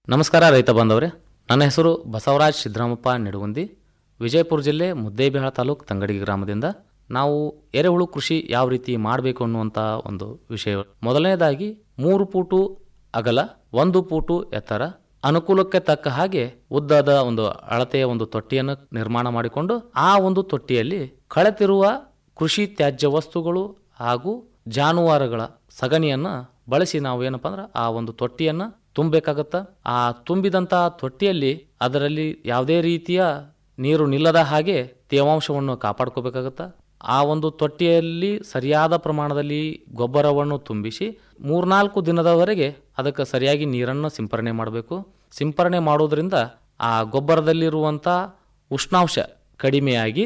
ನಮಸ್ಕಾರ ರೈತ ಬಾಂಧವರೇ ನನ್ನ ಹೆಸರು ಬಸವರಾಜ್ ಸಿದ್ದರಾಮಪ್ಪ ನಿಡುಗುಂದಿ ವಿಜಯಪುರ ಜಿಲ್ಲೆ ಮುದ್ದೇಬಿಹಾಳ ತಾಲೂಕು ತಂಗಡಿ ಗ್ರಾಮದಿಂದ ನಾವು ಎರೆಹುಳು ಕೃಷಿ ಯಾವ ರೀತಿ ಮಾಡಬೇಕು ಅನ್ನುವಂಥ ಒಂದು ವಿಷಯ ಮೊದಲನೇದಾಗಿ ಮೂರು ಫೂಟು ಅಗಲ ಒಂದು ಫೂಟು ಎತ್ತರ ಅನುಕೂಲಕ್ಕೆ ತಕ್ಕ ಹಾಗೆ ಉದ್ದದ ಒಂದು ಅಳತೆಯ ಒಂದು ತೊಟ್ಟಿಯನ್ನು ನಿರ್ಮಾಣ ಮಾಡಿಕೊಂಡು ಆ ಒಂದು ತೊಟ್ಟಿಯಲ್ಲಿ ಕಳೆತಿರುವ ಕೃಷಿ ತ್ಯಾಜ್ಯ ವಸ್ತುಗಳು ಹಾಗೂ ಜಾನುವಾರುಗಳ ಸಗಣಿಯನ್ನ ಬಳಸಿ ನಾವು ಏನಪ್ಪಾ ಅಂದ್ರೆ ಆ ಒಂದು ತೊಟ್ಟಿಯನ್ನ ತುಂಬಬೇಕಾಗತ್ತ ಆ ತುಂಬಿದಂತ ತೊಟ್ಟಿಯಲ್ಲಿ ಅದರಲ್ಲಿ ಯಾವುದೇ ರೀತಿಯ ನೀರು ನಿಲ್ಲದ ಹಾಗೆ ತೇವಾಂಶವನ್ನು ಕಾಪಾಡ್ಕೋಬೇಕಾಗತ್ತ ಆ ಒಂದು ತೊಟ್ಟಿಯಲ್ಲಿ ಸರಿಯಾದ ಪ್ರಮಾಣದಲ್ಲಿ ಗೊಬ್ಬರವನ್ನು ತುಂಬಿಸಿ ಮೂರ್ನಾಲ್ಕು ದಿನದವರೆಗೆ ಅದಕ್ಕೆ ಸರಿಯಾಗಿ ನೀರನ್ನು ಸಿಂಪರಣೆ ಮಾಡಬೇಕು ಸಿಂಪರಣೆ ಮಾಡೋದ್ರಿಂದ ಆ ಗೊಬ್ಬರದಲ್ಲಿರುವಂಥ ಉಷ್ಣಾಂಶ ಕಡಿಮೆಯಾಗಿ